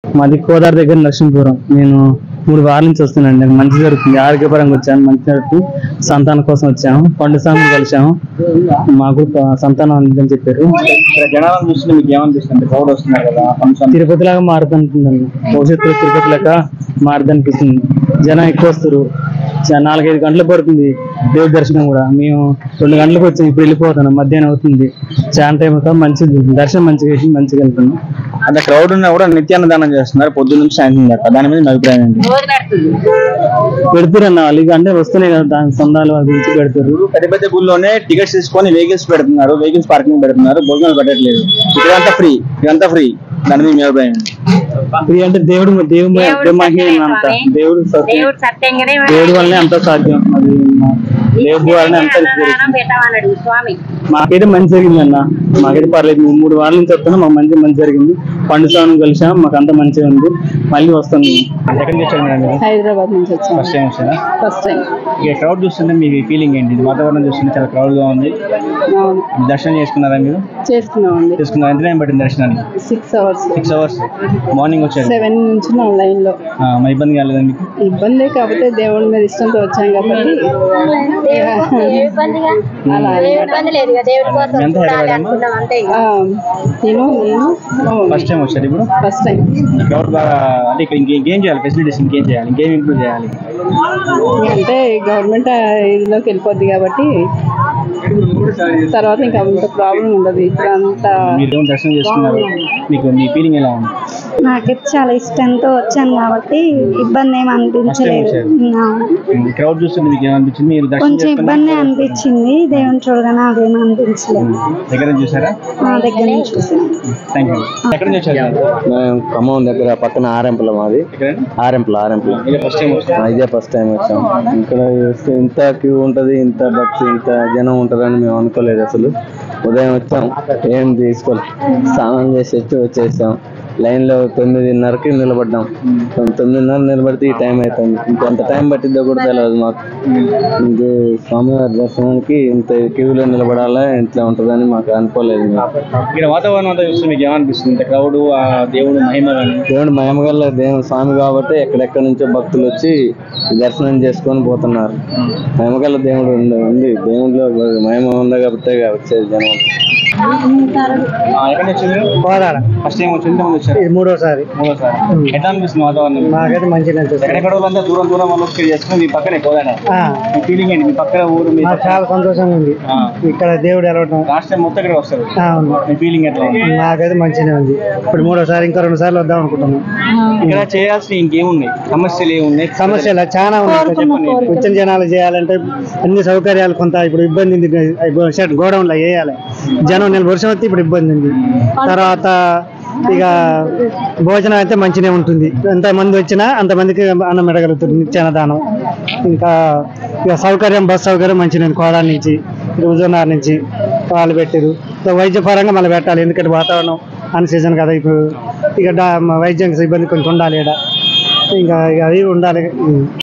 మాది కోదాడ దగ్గర నరసింహపురం నేను మూడు వారాల నుంచి వస్తున్నాను నాకు మంచి జరుగుతుంది ఆరోగ్యపరంగా వచ్చాను మంచి జరుగుతుంది సంతానం కోసం వచ్చాము పండు స్వామిని కలిసాము మాకు ప- సంతానం అందని చెప్పారు ఇక్కడ జనాలను చూస్తే మీకు ఏమనిపిస్తుంది క్రౌడ్ వస్తున్నారు కదా ఫంక్షన్ తిరుపతి లాగా మారుతుంటుందండి భవిష్యత్తులో తిరుపతి లెక్క మారుదనిపిస్తుంది జనం ఎక్కువ వస్తారు చ- నాలుగైదు గంటలు పడుతుంది దేవుడి దర్శనం కూడా మేము రెండు గంటలకు వచ్చాం ఇప్పుడు వెళ్ళిపోతున్నాం మధ్యాహ్నం అవుతుంది చాలా టైం అవుతాం మంచిది దర్శనం మంచిగా చేసి మంచిగా వెళ్తున్నాం అంటే క్రౌడ్ ఉన్నా కూడా నిత్యాన్నదానం చేస్తున్నారు పొద్దున్న నుంచి సాయంత్రం దాకా దాని మీద మీ అభిప్రాయం ఏంటి పెడుతురన్న వాళ్ళు ఇక అంటే వస్తున్నాయి కదా దాని సొందాలు అవి ఇచ్చి పెడతారు పెద్ద పెద్ద గుళ్ళోనే టికెట్స్ తీసుకొని వెహికల్స్ పెడుతున్నారు వెహికల్స్ పార్కింగ్ పెడుతున్నారు భోజనాలు పెట్టట్లేదు ఇక్కడంతా ఫ్రీ ఇదంతా ఫ్రీ దాని మీద మీ అభిప్రాయం ఏంటి? ఇది అంటే దేవుడు దేవుడు దేవుడు మహిమ సత్యమే అంత స్వామి. దేవుడు సత్యం దేవుడు సత్యంగానే దేవుడి వల్లనే అంత సాధ్యం అది మా- దేవుడి ద్వారానే అంత అన్నదానం పెట్టమన్నాడు స్వామి మాకైతే మంచి జరిగింది అన్న మాకైతే పర్లేదు మేము మూడు వారాల నుంచి వస్తున్నాం మాకు మంచి మంచి జరిగింది పండు స్వామి కలిసాం మాకు అంత మంచిగా ఉంది మళ్ళీ వస్తాం మేము. ఎక్కడి నుంచి వచ్చారు మేడం మీరు హైదరాబాద్ నుంచి వచ్చాము ఫస్ట్ టైం వచ్చారా ఫస్ట్ టైం ఇక క్రౌడ్ చూస్తుంటే మీ ఫీలింగ్ ఏంటి ఇది వాతావరణం చూస్తుంటే చాలా crowd గా ఉంది అవును దర్శనం చేసుకున్నారా మీరు చేసుకున్నామండి చేసుకున్నారు ఎంత టైం పట్టింది దర్శనానికి six hours six hours morning వచ్చారు సెవెన్ నుంచి లైన్ లో ఆ, మరి ఇబ్బంది కాలేదా మీకు ఇబ్బంది కాకపోతే దేవుడి మీద ఇష్టంతో వచ్చాం కాబట్టి ఇబ్బందిగా అలా ఇబ్బంది లేదు ఇక దేవుడి కోసం ఎంత చూడాలి హైదరాబాద్ అనుకున్నాం అంతే ఇక. ఆ, నేను నేను ఫస్ట్ టైం వచ్చారు ఇప్పుడు ఫస్ట్ టైం క్రౌడ్ బాగా అంటే ఇక్కడ ఇంకే- ఇంకేం చేయాలి ఫెసిలిటీస్ ఇంకేం చేయాలి ఇంకేం ఇంప్రూవ్ చేయాలి అంటే గవర్నమెంట్ ఇదిలోకి వెళ్ళిపోద్ది కాబట్టి తర్వాత ఇంకా అంత ప్రాబ్లం ఉండదు ఇప్పుడు అంతా మీరు ఏమో దర్శనం చేసుకున్నారు మీకు మీ ఫీలింగ్ ఎలా ఉంది నాకైతే చాలా ఇష్టంతో వచ్చాను కాబట్టి ఇబ్బంది ఏమి అనిపించలేదు నా- క్రౌడ్ చూస్తుంటే మీకు ఏమనిపించింది మీరు దర్శనం కొంచెం చేసుకుని ఇబ్బంది అనిపించింది దేవుని చూడగానే అదేం అనిపించలేదు దగ్గర నుంచి చూసారా నా దగ్గర నుంచి చూసాను థ్యాంక్ యూ ఎక్కడి నుంచి వచ్చారు మేము ఖమ్మం దగ్గర పక్కన ఆరెంపుల మాది ఇక్కడ ఆరెంపుల ఆరెంపుల ఇదే ఫస్ట్ టైం వచ్చారు ఆ, ఇదే ఫస్ట్ టైం వచ్చాం ఇక్కడ చూస్తే ఇంత క్యూ ఉంటది ఇంత భక్తి ఇంత జనం ఉంటుందని మేము అనుకోలేదు అసలు ఉదయం వచ్చాం ఏం తీసుకోలేదు స్నానం చేసి వచ్చి వచ్చేసాం లైన్ లో తొమ్మిదిన్నరకి నిలబడ్డాం తొమ్- తొమ్మిదిన్నర నిలబడితే ఈ టైం అవుతుంది ఇంకెంత టైం పట్టిద్దో కూడా తెలియదు మాకు ఇది స్వామివారి దర్శనానికి ఇంత క్యూలో నిలబడాలా ఇంట్లో ఉంటుందని మాకు అనుకోలేదు మేము. ఇక్కడ వాతావరణం అంతా చూస్తే మీకు ఏమనిపిస్తుంది ఇంత క్రౌడ్ ఆ దేవుడు మహిమ కానీ దేవుడు మహిమగల దేవుడు స్వామి కాబట్టి ఎక్కడెక్కడి నుంచో భక్తులు వచ్చి దర్శనం చేసుకొని పోతున్నారు మహిమగల దేవుడు ఉంది ఉంది దేవుడిలో మహిమ ఉంది కాబట్టి వచ్చేది జనం ఎక్కడి నుంచి వచ్చారు కోదాడ ఫస్ట్ టైం వచ్చి ఎంతమంది వచ్చారు ఇది మూడోసారి మూడోసారి ఎట్లా అనిపిస్తుంది వాతావరణం మాకైతే మంచిగా అనిపిస్తుంది ఎక్కడెక్కడ వాళ్ళంతా దూరం దూరం వాళ్ళు వచ్చి చేసుకుని మీ పక్కనే కోదాడ మీ ఫీలింగ్ ఏంటి మీ పక్కన ఊరు మీ మాకు చాలా సంతోషంగా ఉంది ఆ, ఇక్కడ దేవుడు ఎలవడం లాస్ట్ టైం మొత్తం ఇక్కడ వస్తారు అవును మీ ఫీలింగ్ ఎట్లా ఉంది నాకైతే మంచిగానే ఉంది ఇప్పుడు మూడోసారి ఇంకా రెండు సార్లు వద్దాం అనుకుంటున్నాం ఇక్కడ చేయాల్సిన ఇంకేమున్నాయి సమస్యలు ఏమున్నాయి సమస్యలు చాలా ఉన్నాయి వచ్చిన జనాలు చేయాలంటే అన్ని సౌకర్యాలు కొంత ఇప్పుడు ఇబ్బంది ఉంది షర్ట్ గోడౌన్లో వేయాలి జనం నేను వర్షం వస్తే ఇప్పుడు ఇబ్బంది ఉంది తర్వాత ఇక భోజనం అయితే మంచిగా ఉంటుంది ఎంత మంది వచ్చినా అంతమందికి అన్నం పెట్టగలుగుతుంది నిత్యాన్నదానం ఇంకా ఇక సౌకర్యం బస్ సౌకర్యం మంచిగా కోడా నుంచి హుజూర్నగర్ నుంచి వాళ్ళు పెట్టారు సో వైద్య పరంగా మళ్ళీ పెట్టాలి ఎందుకంటే వాతావరణం అన్ సీజన్ కదా ఇప్పుడు ఇక డా- వైద్యం సిబ్బంది కొంచెం ఉండాలి ఇక్కడ ఇంకా ఇక అది ఉండాలి